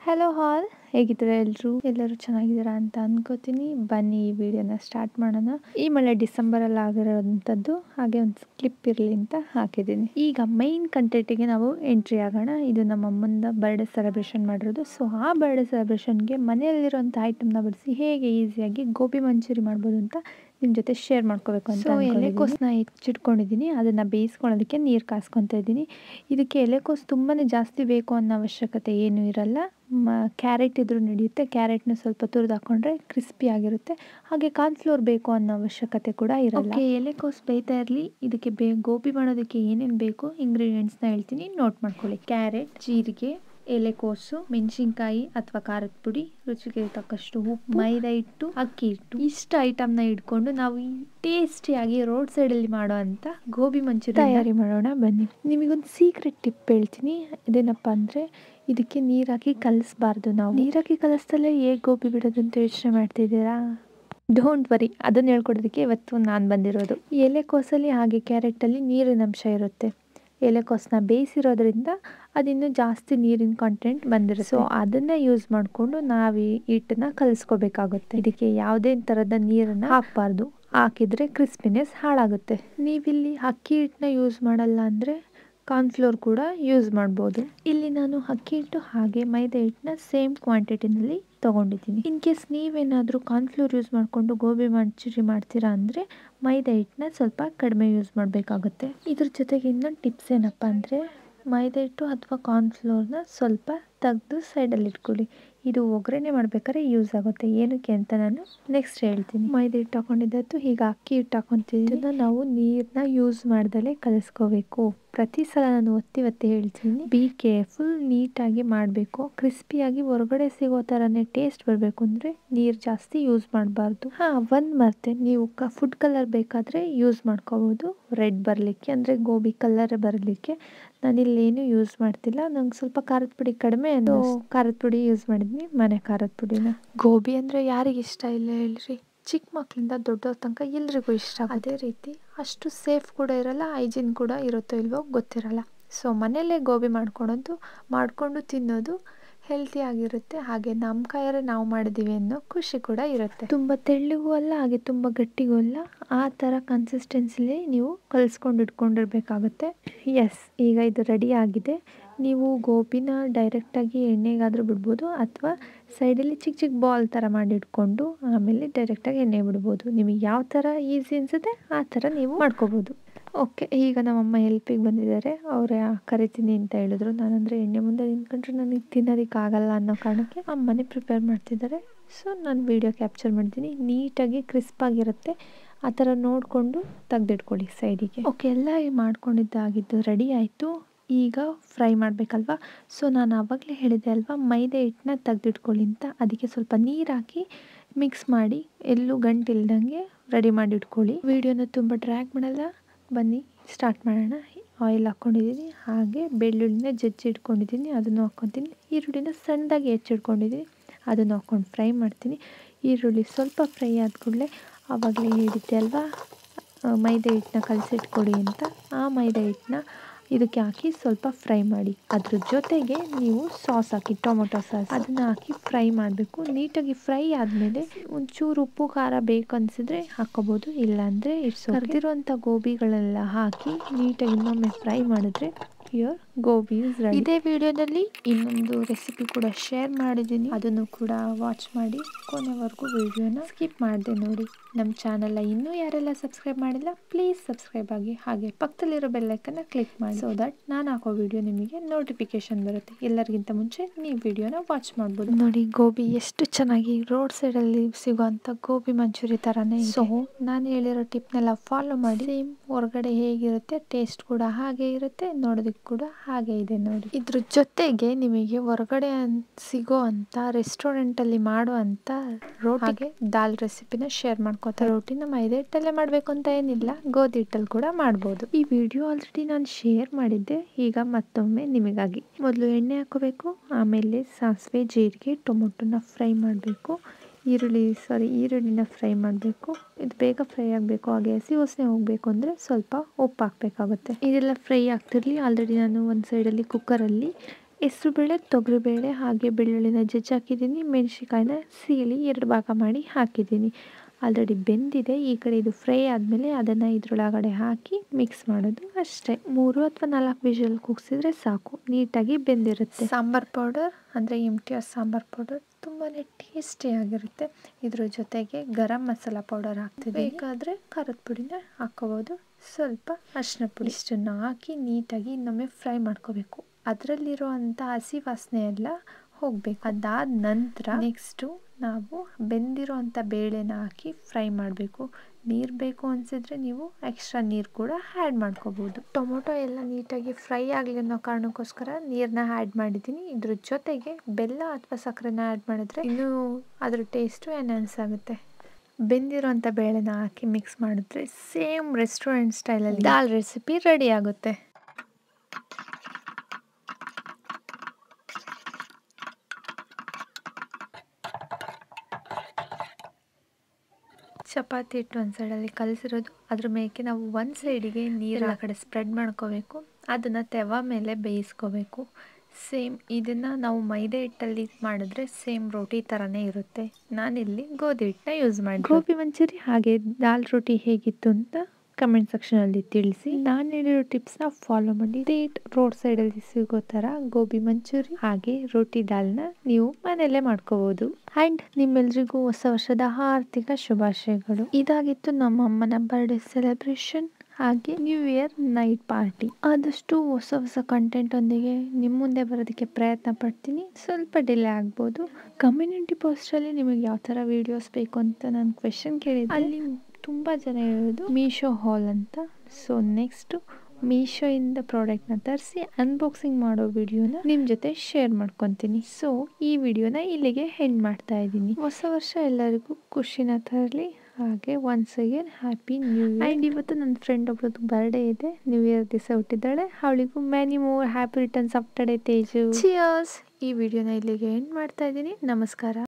hello ಹಾಲ್ ಹೇಗಿದ್ದೀರಾ ಎಲ್ಲರೂ ಎಲ್ಲರೂ ಚೆನ್ನಾಗಿದ್ದೀರಾ ಅಂತ ಅನ್ಕೋತೀನಿ ಬನ್ನಿ ಈ ವಿಡಿಯೋನ ಸ್ಟಾರ್ಟ್ ಮಾಡೋಣ ಈ ಮಳೆ ಡಿಸೆಂಬರಲ್ಲಿ ಆಗಿರೋವಂಥದ್ದು ಹಾಗೆ ಒಂದು ಕ್ಲಿಪ್ ಇರಲಿ ಅಂತ ಹಾಕಿದ್ದೀನಿ ಈಗ ಮೈನ್ ಕಂಟೆಂಟಿಗೆ ನಾವು ಎಂಟ್ರಿ ಆಗೋಣ ಇದು ನಮ್ಮ ಅಮ್ಮಂದ ಬರ್ಡೇ ಸೆಲೆಬ್ರೇಷನ್ ಮಾಡಿರೋದು ಸೊ ಆ ಬರ್ಡೇ ಸೆಲೆಬ್ರೇಷನ್ಗೆ ಮನೆಯಲ್ಲಿರುವಂಥ ಐಟಮ್ನ ಬಳಸಿ ಹೇಗೆ ಈಸಿಯಾಗಿ ಗೋಬಿ ಮಂಚೂರಿ ಮಾಡ್ಬೋದು ಅಂತ ನಿಮ್ಮ ಜೊತೆ ಶೇರ್ ಮಾಡ್ಕೋಬೇಕು ಅಂತ ಸೊ ಎಲೆಕೋಸನ್ನ ಹೆಚ್ಚಿಟ್ಕೊಂಡಿದ್ದೀನಿ ಅದನ್ನು ಬೇಯಿಸ್ಕೊಳ್ಳೋದಕ್ಕೆ ನೀರು ಕಾಸ್ಕೊತಾ ಇದ್ದೀನಿ ಇದಕ್ಕೆ ಎಲೆಕೋಸು ತುಂಬಾ ಜಾಸ್ತಿ ಬೇಕು ಅನ್ನೋ ಅವಶ್ಯಕತೆ ಏನೂ ಇರಲ್ಲ ಮ ಕ್ಯಾರೆಟ್ ಇದ್ರೂ ನಡೆಯುತ್ತೆ ಕ್ಯಾರೆಟ್ನ ಸ್ವಲ್ಪ ತುರಿದು ಹಾಕ್ಕೊಂಡ್ರೆ ಕ್ರಿಸ್ಪಿ ಆಗಿರುತ್ತೆ ಹಾಗೆ ಕಾರ್ನ್ಫ್ಲೋರ್ ಬೇಕು ಅನ್ನೋ ಅವಶ್ಯಕತೆ ಕೂಡ ಇರಲ್ಲ ಓಕೆ ಎಲೆಕೋಸು ಬೇಯ್ತಾ ಇರಲಿ ಇದಕ್ಕೆ ಬೇ ಗೋಬಿ ಮಾಡೋದಕ್ಕೆ ಏನೇನು ಬೇಕು ಇಂಗ್ರೀಡಿಯೆಂಟ್ಸ್ನ ಹೇಳ್ತೀನಿ ನೋಟ್ ಮಾಡ್ಕೊಳ್ಳಿ ಕ್ಯಾರೆಟ್ ಜೀರಿಗೆ ಎಲೆಕೋಸು ಮೆಣಸಿನ್ಕಾಯಿ ಅಥವಾ ಖಾರದ ಪುಡಿ ರುಚಿಗೆ ತಕ್ಕಷ್ಟು ಉಪ್ಪು ಮೈದಾ ಹಿಟ್ಟು ಅಕ್ಕಿ ಹಿಟ್ಟು ಇಷ್ಟು ಐಟಮ್ನ ಇಟ್ಕೊಂಡು ನಾವು ಈ ಟೇಸ್ಟಿಯಾಗಿ ರೋಡ್ ಸೈಡಲ್ಲಿ ಮಾಡೋ ಅಂತ ಗೋಬಿ ಮಂಚೂರಿ ತಯಾರಿ ಮಾಡೋಣ ಬನ್ನಿ ನಿಮಗೊಂದು ಸೀಕ್ರೆಟ್ ಟಿಪ್ ಹೇಳ್ತೀನಿ ಇದೇನಪ್ಪ ಅಂದರೆ ಇದಕ್ಕೆ ನೀರು ಹಾಕಿ ಕಲಿಸ್ಬಾರ್ದು ನಾವು ನೀರು ಹಾಕಿ ಕಲಿಸ್ದಲ್ಲೇ ಹೇಗೆ ಗೋಬಿ ಬಿಡೋದು ಅಂತ ಯೋಚನೆ ಮಾಡ್ತಿದ್ದೀರಾ ಡೋಂಟ್ ವರಿ ಅದನ್ನು ಹೇಳ್ಕೊಡೋದಕ್ಕೆ ಇವತ್ತು ನಾನು ಬಂದಿರೋದು ಎಲೆಕೋಸಲ್ಲಿ ಹಾಗೆ ಕ್ಯಾರೆಟಲ್ಲಿ ನೀರಿನ ಅಂಶ ಇರುತ್ತೆ ಎಲೆಕೋಸನ್ನ ಬೇಯಿಸಿರೋದ್ರಿಂದ ಅದಿನ್ನೂ ಜಾಸ್ತಿ ನೀರಿನ ಕಂಟೆಂಟ್ ಬಂದಿರುತ್ತೆ ಸೊ ಅದನ್ನೇ ಯೂಸ್ ಮಾಡಿಕೊಂಡು ನಾವು ಈ ಹಿಟ್ಟನ್ನ ಕಲಿಸ್ಕೋಬೇಕಾಗುತ್ತೆ ಇದಕ್ಕೆ ಯಾವುದೇ ಥರದ ನೀರನ್ನು ಹಾಕಬಾರ್ದು ಹಾಕಿದರೆ ಕ್ರಿಸ್ಪಿನೆಸ್ ಹಾಳಾಗುತ್ತೆ ನೀವಿಲ್ಲಿ ಅಕ್ಕಿ ಹಿಟ್ಟನ್ನ ಯೂಸ್ ಮಾಡಲ್ಲ ಅಂದರೆ ಕಾರ್ನ್ಫ್ಲೋರ್ ಕೂಡ ಯೂಸ್ ಮಾಡ್ಬೋದು ಇಲ್ಲಿ ನಾನು ಅಕ್ಕಿ ಹಿಟ್ಟು ಹಾಗೆ ಮೈದಾ ಹಿಟ್ಟನ್ನ ಸೇಮ್ ಕ್ವಾಂಟಿಟಿನಲ್ಲಿ ತೊಗೊಂಡಿದ್ದೀನಿ ಇನ್ ಕೇಸ್ ನೀವೇನಾದರೂ ಕಾರ್ನ್ಫ್ಲೋರ್ ಯೂಸ್ ಮಾಡಿಕೊಂಡು ಗೋಬಿ ಮಂಚೂರಿ ಮಾಡ್ತೀರಾ ಅಂದರೆ ಮೈದಾ ಹಿಟ್ಟನ್ನ ಸ್ವಲ್ಪ ಕಡಿಮೆ ಯೂಸ್ ಮಾಡಬೇಕಾಗುತ್ತೆ ಇದ್ರ ಜೊತೆಗೆ ಇನ್ನೊಂದು ಟಿಪ್ಸ್ ಏನಪ್ಪ ಅಂದರೆ ಮೈದಾ ಹಿಟ್ಟು ಅಥವಾ ಕಾರ್ನ್ಫ್ಲೋರ್ನ ಸ್ವಲ್ಪ ತೆಗೆದು ಸೈಡಲ್ಲಿ ಇಟ್ಕೊಳ್ಳಿ ಇದು ಒಗ್ಗರಣೆ ಮಾಡ್ಬೇಕಾದ್ರೆ ಯೂಸ್ ಆಗುತ್ತೆ ಏನಕ್ಕೆ ಅಂತ ನಾನು ನೆಕ್ಸ್ಟ್ ಹೇಳ್ತೀನಿ ಮೈದಾ ಹಿಟ್ಟು ಹಾಕೊಂಡಿದ್ದತ್ತು ಈಗ ಅಕ್ಕಿ ಹಿಟ್ಟು ಹಾಕೊತಿದ್ದನ್ನ ನಾವು ನೀರನ್ನ ಯೂಸ್ ಮಾಡ್ದಲೇ ಕಲಿಸ್ಕೋಬೇಕು ಪ್ರತಿ ಸಲ ನಾನು ಒತ್ತಿ ಒತ್ತಿ ಹೇಳ್ತೀನಿ ಬಿ ಕೇರ್ಫುಲ್ ನೀಟಾಗಿ ಮಾಡಬೇಕು ಕ್ರಿಸ್ಪಿಯಾಗಿ ಹೊರಗಡೆ ಸಿಗೋ ಥರನೇ ಟೇಸ್ಟ್ ಬರಬೇಕು ಅಂದರೆ ನೀರು ಜಾಸ್ತಿ ಯೂಸ್ ಮಾಡಬಾರ್ದು ಹಾಂ ಒಂದು ಮತ್ತೆ ನೀವು ಕ ಫುಡ್ ಕಲರ್ ಬೇಕಾದರೆ ಯೂಸ್ ಮಾಡ್ಕೋಬೋದು ರೆಡ್ ಬರಲಿಕ್ಕೆ ಅಂದರೆ ಗೋಬಿ ಕಲರ್ ಬರಲಿಕ್ಕೆ ನಾನಿಲ್ಲೇನು ಯೂಸ್ ಮಾಡ್ತಿಲ್ಲ ನಂಗೆ ಸ್ವಲ್ಪ ಖಾರದ ಪುಡಿ ಕಡಿಮೆ ಅದು ಖಾರದ ಪುಡಿ ಯೂಸ್ ಮಾಡಿದ್ನಿ ಮನೆ ಖಾರದ ಪುಡಿನ ಗೋಬಿ ಅಂದರೆ ಯಾರಿಗೆ ಇಷ್ಟ ಇಲ್ಲ ಹೇಳ್ರಿ ಚಿಕ್ಕ ಮಕ್ಕಳಿಂದ ದೊಡ್ಡವ್ರ ತನಕ ಎಲ್ರಿಗೂ ಇಷ್ಟ ಅದೇ ರೀತಿ ಅಷ್ಟು ಸೇಫ್ ಕೂಡ ಇರಲ್ಲ ಹೈಜಿನ್ ಕೂಡ ಇರುತ್ತೋ ಇಲ್ವೋ ಗೊತ್ತಿರಲ್ಲ ಸೊ ಮನೆಯಲ್ಲೇ ಗೋಬಿ ಮಾಡ್ಕೊಳೋದು ಮಾಡಿಕೊಂಡು ತಿನ್ನೋದು ಹೆಲ್ತಿ ಆಗಿರುತ್ತೆ ಹಾಗೆ ನಮ್ಮ ಕೈಯಾರೆ ನಾವು ಮಾಡಿದ್ದೀವಿ ಅನ್ನೋ ಖುಷಿ ಕೂಡ ಇರುತ್ತೆ ತುಂಬ ತೆಳ್ಳಗೂ ಅಲ್ಲ ಹಾಗೆ ತುಂಬ ಗಟ್ಟಿಗೂ ಅಲ್ಲ ಆ ಥರ ಕನ್ಸಿಸ್ಟೆನ್ಸಿಲಿ ನೀವು ಕಲಿಸ್ಕೊಂಡು ಇಟ್ಕೊಂಡಿರ್ಬೇಕಾಗುತ್ತೆ ಎಸ್ ಈಗ ಇದು ರೆಡಿ ಆಗಿದೆ ನೀವು ಗೋಬಿನ ಡೈರೆಕ್ಟಾಗಿ ಎಣ್ಣೆಗಾದರೂ ಬಿಡ್ಬೋದು ಅಥವಾ ಸೈಡಲ್ಲಿ ಚಿಕ್ಕ ಚಿಕ್ಕ ಬಾಲ್ ಥರ ಮಾಡಿ ಇಟ್ಕೊಂಡು ಆಮೇಲೆ ಡೈರೆಕ್ಟಾಗಿ ಎಣ್ಣೆ ಬಿಡ್ಬೋದು ನಿಮಗೆ ಯಾವ ಥರ ಈಸಿ ಅನಿಸುತ್ತೆ ಆ ಥರ ನೀವು ಮಾಡ್ಕೋಬೋದು ಓಕೆ ಈಗ ನಮ್ಮಮ್ಮ ಹೆಲ್ಪಿಗೆ ಬಂದಿದ್ದಾರೆ ಅವರೇ ಕರಿತೀನಿ ಅಂತ ಹೇಳಿದ್ರು ನಾನಂದರೆ ಎಣ್ಣೆ ಮುಂದೆ ನಿಂತ್ಕೊಂಡ್ರೆ ನನಗೆ ತಿನ್ನೋದಕ್ಕೆ ಆಗಲ್ಲ ಅನ್ನೋ ಕಾರಣಕ್ಕೆ ಅಮ್ಮನೇ ಪ್ರಿಪೇರ್ ಮಾಡ್ತಿದ್ದಾರೆ ಸೊ ನಾನು ವೀಡಿಯೋ ಕ್ಯಾಪ್ಚರ್ ಮಾಡ್ತೀನಿ ನೀಟಾಗಿ ಕ್ರಿಸ್ಪಾಗಿರುತ್ತೆ ಆ ಥರ ನೋಡಿಕೊಂಡು ತೆಗೆದಿಟ್ಕೊಳ್ಳಿ ಸೈಡಿಗೆ ಓಕೆ ಎಲ್ಲ ಮಾಡ್ಕೊಂಡಿದ್ದಾಗಿದ್ದು ರೆಡಿ ಆಯಿತು ಈಗ ಫ್ರೈ ಮಾಡಬೇಕಲ್ವಾ ಸೊ ನಾನು ಆವಾಗಲೇ ಹೇಳಿದೆ ಅಲ್ವಾ ಮೈದಾ ಹಿಟ್ಟನ್ನ ತೆಗೆದಿಟ್ಕೊಳ್ಳಿ ಅಂತ ಅದಕ್ಕೆ ಸ್ವಲ್ಪ ನೀರು ಹಾಕಿ ಮಿಕ್ಸ್ ಮಾಡಿ ಎಲ್ಲೂ ಗಂಟಿಲ್ದಂಗೆ ರೆಡಿ ಮಾಡಿ ಇಟ್ಕೊಳ್ಳಿ ವಿಡಿಯೋನ ತುಂಬ ಡ್ರ್ಯಾಗ್ ಮಾಡಲ್ಲ ಬನ್ನಿ ಸ್ಟಾರ್ಟ್ ಮಾಡೋಣ ಆಯಿಲ್ ಹಾಕ್ಕೊಂಡಿದ್ದೀನಿ ಹಾಗೆ ಬೆಳ್ಳುಳ್ಳಿನ ಜಜ್ಜಿ ಇಟ್ಕೊಂಡಿದ್ದೀನಿ ಅದನ್ನು ಹಾಕ್ಕೊತೀನಿ ಈರುಳ್ಳಿನ ಸಣ್ಣದಾಗಿ ಹೆಚ್ಚಿಟ್ಕೊಂಡಿದ್ದೀನಿ ಅದನ್ನು ಹಾಕ್ಕೊಂಡು ಫ್ರೈ ಮಾಡ್ತೀನಿ ಈರುಳ್ಳಿ ಸ್ವಲ್ಪ ಫ್ರೈ ಆದ ಕೂಡಲೇ ಆವಾಗಲೇ ಹೇಳಿದ್ದೆ ಅಲ್ವಾ ಮೈದಾ ಹಿಟ್ಟನ್ನ ಕಲಸಿಟ್ಕೊಡಿ ಅಂತ ಆ ಮೈದಾ ಹಿಟ್ಟನ್ನ ಇದಕ್ಕೆ ಹಾಕಿ ಸ್ವಲ್ಪ ಫ್ರೈ ಮಾಡಿ ಅದ್ರ ಜೊತೆಗೆ ನೀವು ಸಾಸ್ ಹಾಕಿ ಟೊಮೊಟೊ ಸಾಸ್ ಅದನ್ನು ಹಾಕಿ ಫ್ರೈ ಮಾಡಬೇಕು ನೀಟಾಗಿ ಫ್ರೈ ಆದಮೇಲೆ ಒಂಚೂರು ಉಪ್ಪು ಖಾರ ಬೇಕು ಅನಿಸಿದ್ರೆ ಹಾಕೋಬೋದು ಇಲ್ಲಾಂದರೆ ಇಟ್ಸ್ ಕರೆದಿರುವಂಥ ಗೋಬಿಗಳೆಲ್ಲ ಹಾಕಿ ನೀಟಾಗಿ ಇನ್ನೊಮ್ಮೆ ಫ್ರೈ ಮಾಡಿದ್ರೆ ಪ್ಯೂರ್ ಗೋಬಿ ಇದೇ ವಿಡಿಯೋದಲ್ಲಿ ಇನ್ನೊಂದು ರೆಸಿಪಿ ಕೂಡ ಶೇರ್ ಮಾಡಿದ್ದೀನಿ ಅದನ್ನು ಕೂಡ ವಾಚ್ ಮಾಡಿ ಕೊನೆವರೆಗೂ ವಿಡಿಯೋನ ಸ್ಕಿಪ್ ಮಾಡಿದೆ ನೋಡಿ ನಮ್ಮ ಚಾನಲ್ನ ಇನ್ನೂ ಯಾರೆಲ್ಲ ಸಬ್ಸ್ಕ್ರೈಬ್ ಮಾಡಿಲ್ಲ ಪ್ಲೀಸ್ ಸಬ್ಸ್ಕ್ರೈಬ್ ಆಗಿ ಹಾಗೆ ಪಕ್ಕದಲ್ಲಿರೋ ಬೆಲ್ಲೈಕನ್ನ ಕ್ಲಿಕ್ ಮಾಡಿ ಸೊ ದಟ್ ನಾನು ಹಾಕೋ ವಿಡಿಯೋ ನಿಮಗೆ ನೋಟಿಫಿಕೇಶನ್ ಬರುತ್ತೆ ಎಲ್ಲರಿಗಿಂತ ಮುಂಚೆ ನೀವು ವಿಡಿಯೋನ ವಾಚ್ ಮಾಡ್ಬೋದು ನೋಡಿ ಗೋಬಿ ಎಷ್ಟು ಚೆನ್ನಾಗಿ ರೋಡ್ ಸೈಡಲ್ಲಿ ಸಿಗೋಂಥ ಗೋಬಿ ಮಂಚೂರಿ ಥರನೇ ಸೊ ನಾನು ಹೇಳಿರೋ ಟಿಪ್ನೆಲ್ಲ ಫಾಲೋ ಮಾಡಿ ಸೇಮ್ ಹೊರಗಡೆ ಹೇಗಿರುತ್ತೆ ಟೇಸ್ಟ್ ಕೂಡ ಹಾಗೆ ಇರುತ್ತೆ ನೋಡೋದಕ್ಕೆ ಕೂಡ ಹಾಗೆ ಇದೆ ನೋಡಿ ಇದ್ರ ಜೊತೆಗೆ ನಿಮಗೆ ಹೊರಗಡೆ ಸಿಗೋ ಅಂತ ರೆಸ್ಟೋರೆಂಟಲ್ಲಿ ಮಾಡೋ ಅಂತ ರೋಟಿಗೆ ದಾಲ್ ರೆಸಿಪಿನ ಶೇರ್ ಮಾಡ್ಕೋತಾರೆ ರೋಟಿನ ಮೈದಾ ಹಿಟ್ಟಲ್ಲೇ ಮಾಡಬೇಕು ಅಂತ ಏನಿಲ್ಲ ಗೋಧಿ ಹಿಟ್ಟಲ್ಲಿ ಕೂಡ ಮಾಡ್ಬೋದು ಈ ವಿಡಿಯೋ ಆಲ್ರೆಡಿ ನಾನು ಶೇರ್ ಮಾಡಿದ್ದೆ ಈಗ ಮತ್ತೊಮ್ಮೆ ನಿಮಗಾಗಿ ಮೊದಲು ಎಣ್ಣೆ ಹಾಕೋಬೇಕು ಆಮೇಲೆ ಸಾಸಿವೆ ಜೀರಿಗೆ ಟೊಮೊಟೊನ ಫ್ರೈ ಮಾಡಬೇಕು ಈರುಳ್ಳಿ ಸಾರಿ ಈರುಳ್ಳಿನ ಫ್ರೈ ಮಾಡಬೇಕು ಇದು ಬೇಗ ಫ್ರೈ ಆಗಬೇಕು ಹಾಗೆ ಹಸಿ ವಾಸನೆ ಹೋಗಬೇಕು ಅಂದರೆ ಸ್ವಲ್ಪ ಉಪ್ಪು ಹಾಕಬೇಕಾಗುತ್ತೆ ಇದೆಲ್ಲ ಫ್ರೈ ಆಗ್ತಿರಲಿ ಆಲ್ರೆಡಿ ನಾನು ಒಂದು ಸೈಡಲ್ಲಿ ಕುಕ್ಕರಲ್ಲಿ ಹೆಸರುಬೇಳೆ ತೊಗರಿಬೇಳೆ ಹಾಗೆ ಬೆಳ್ಳುಳ್ಳಿನ ಜಜ್ಜಿ ಹಾಕಿದ್ದೀನಿ ಮೆಣಸಿಕಾಯಿನ ಸೀಳಿ ಎರಡು ಭಾಗ ಮಾಡಿ ಹಾಕಿದ್ದೀನಿ ಆಲ್ರೆಡಿ ಬೆಂದಿದೆ ಈ ಕಡೆ ಇದು ಫ್ರೈ ಆದಮೇಲೆ ಅದನ್ನು ಇದ್ರೊಳಗಡೆ ಹಾಕಿ ಮಿಕ್ಸ್ ಮಾಡೋದು ಅಷ್ಟೇ ಮೂರು ಅಥವಾ ನಾಲ್ಕು ವಿಷಲ್ ಕೂಗಿಸಿದ್ರೆ ಸಾಕು ನೀಟಾಗಿ ಬೆಂದಿರುತ್ತೆ ಸಾಂಬಾರ್ ಪೌಡರ್ ಅಂದರೆ M T R sambar powder ತುಂಬಾ ಟೇಸ್ಟಿಯಾಗಿರುತ್ತೆ ಇದ್ರ ಜೊತೆಗೆ ಗರಂ ಮಸಾಲ ಪೌಡರ್ ಹಾಕ್ತೀವಿ ಬೇಕಾದರೆ ಖಾರದ ಪುಡಿನ ಹಾಕ್ಕೋಬೋದು ಸ್ವಲ್ಪ ಅರಿಶಿನ ಪುಡಿ ಇಷ್ಟನ್ನು ಹಾಕಿ ನೀಟಾಗಿ ಇನ್ನೊಮ್ಮೆ ಫ್ರೈ ಮಾಡ್ಕೋಬೇಕು ಅದರಲ್ಲಿರೋ ಅಂಥ ಹಸಿ ವಾಸನೆ ಎಲ್ಲ ಹೋಗಬೇಕು ಅದಾದ ನಂತರ ನೆಕ್ಸ್ಟು ನಾವು ಬೆಂದಿರೋ ಅಂಥ ಬೇಳೆನ ಹಾಕಿ ಫ್ರೈ ಮಾಡಬೇಕು ನೀರು ಬೇಕು ಅನಿಸಿದ್ರೆ ನೀವು ಎಕ್ಸ್ಟ್ರಾ ನೀರು ಕೂಡ ಆ್ಯಡ್ ಮಾಡ್ಕೋಬೋದು ಟೊಮೊಟೊ ಎಲ್ಲ ನೀಟಾಗಿ ಫ್ರೈ ಆಗಲಿ ಅನ್ನೋ ಕಾರಣಕ್ಕೋಸ್ಕರ ನೀರನ್ನ ಆ್ಯಡ್ ಮಾಡಿದ್ದೀನಿ ಇದ್ರ ಜೊತೆಗೆ ಬೆಲ್ಲ ಅಥವಾ ಸಕ್ಕರೆನ ಆ್ಯಡ್ ಮಾಡಿದ್ರೆ ಇನ್ನೂ ಅದ್ರ ಟೇಸ್ಟು ಎನ್ಹಾನ್ಸ್ ಆಗುತ್ತೆ ಬೆಂದಿರೋಂಥ ಬೇಳೆನ ಹಾಕಿ ಮಿಕ್ಸ್ ಮಾಡಿದ್ರೆ ಸೇಮ್ ರೆಸ್ಟೋರೆಂಟ್ ಸ್ಟೈಲಲ್ಲಿ ದಾಲ್ ರೆಸಿಪಿ ರೆಡಿ ಆಗುತ್ತೆ ಚಪಾತಿ ಹಿಟ್ಟು ಒಂದು ಸೈಡಲ್ಲಿ ಕಲಸಿರೋದು ಅದ್ರ ಮೇಕೆ ನಾವು ಒಂದು ಸೈಡಿಗೆ ನೀರು ಆ ಕಡೆ ಸ್ಪ್ರೆಡ್ ಮಾಡ್ಕೋಬೇಕು ಅದನ್ನು ತೆವ ಮೇಲೆ ಬೇಯಿಸ್ಕೋಬೇಕು ಸೇಮ್ ಇದನ್ನು ನಾವು ಮೈದೆ ಹಿಟ್ಟಲ್ಲಿ ಮಾಡಿದ್ರೆ ಸೇಮ್ ರೋಟಿ ಥರನೇ ಇರುತ್ತೆ ನಾನಿಲ್ಲಿ ಗೋಧಿ ಹಿಟ್ಟನ್ನ ಯೂಸ್ ಮಾಡಿ ಗೋಬಿ ಮಂಚೂರಿ ಹಾಗೆ ದಾಲ್ ರೋಟಿ ಹೇಗಿತ್ತು ಅಂತ ಕಮೆಂಟ್ ಸೆಕ್ಷನಲ್ಲಿ ತಿಳಿಸಿ ನಾನು ಹೇಳಿರೋ ಟಿಪ್ಸ್ನ ಫಾಲೋ ಮಾಡಿ ಡೇಟ್ ರೋಡ್ ಸೈಡಲ್ಲಿ ಸಿಗೋ ಥರ ಗೋಬಿ ಮಂಚೂರಿ ಹಾಗೆ ರೋಟಿ ದಾಲ್ನ ನೀವು ಮನೆಯಲ್ಲೇ ಮಾಡ್ಕೋಬೋದು ಆ್ಯಂಡ್ ನಿಮ್ಮೆಲ್ರಿಗೂ ಹೊಸ ವರ್ಷದ ಆರ್ಥಿಕ ಶುಭಾಶಯಗಳು ಇದಾಗಿತ್ತು ನಮ್ಮ ಅಮ್ಮನ ಬರ್ಡೇ ಸೆಲೆಬ್ರೇಷನ್ ಹಾಗೆ ನ್ಯೂ ಇಯರ್ ನೈಟ್ ಪಾರ್ಟಿ ಆದಷ್ಟು ಹೊಸ ಹೊಸ ಕಂಟೆಂಟ್ ಒಂದಿಗೆ ನಿಮ್ಮ ಮುಂದೆ ಬರೋದಕ್ಕೆ ಪ್ರಯತ್ನ ಪಡ್ತೀನಿ ಸ್ವಲ್ಪ ಡಿಲೇ ಆಗ್ಬೋದು ಕಮ್ಯುನಿಟಿ ಪೋಸ್ಟಲ್ಲಿ ನಿಮಗೆ ಯಾವ ಥರ ವೀಡಿಯೋಸ್ ಬೇಕು ಅಂತ ನಾನು ಕ್ವೆಶನ್ ಕೇಳಿದ್ದೆ ಅಲ್ಲಿ ತುಂಬ ಜನ ಹೇಳೋದು ಮೀಶೋ ಹಾಲ್ ಅಂತ ಸೊ ನೆಕ್ಸ್ಟು ಮೀಶೋಯಿಂದ ಪ್ರಾಡಕ್ಟ್ನ ತರಿಸಿ ಅನ್ಬಾಕ್ಸಿಂಗ್ ಮಾಡೋ ವಿಡಿಯೋನ ನಿಮ್ಮ ಜೊತೆ ಶೇರ್ ಮಾಡ್ಕೊತೀನಿ ಸೊ ಈ ವಿಡಿಯೋನ ಇಲ್ಲಿಗೆ ಹೆಂಡ್ ಮಾಡ್ತಾ ಇದ್ದೀನಿ ಹೊಸ ವರ್ಷ ಎಲ್ಲರಿಗೂ ಖುಷಿನ ತರಲಿ ಹಾಗೆ once again happy new year and ಇವತ್ತು ನನ್ನ ಫ್ರೆಂಡ್ ಒಬ್ರದ್ದು ಬರ್ಡೇ ಇದೆ ನ್ಯೂ ಇಯರ್ ದಿವಸ ಹುಟ್ಟಿದ್ದಾಳೆ ಅವಳಿಗೂ many more happy returns of today Teju cheers ಈ ವಿಡಿಯೋನ ಇಲ್ಲಿಗೆ ಎಂಡ್ ಮಾಡ್ತಾ ಇದ್ದೀನಿ ನಮಸ್ಕಾರ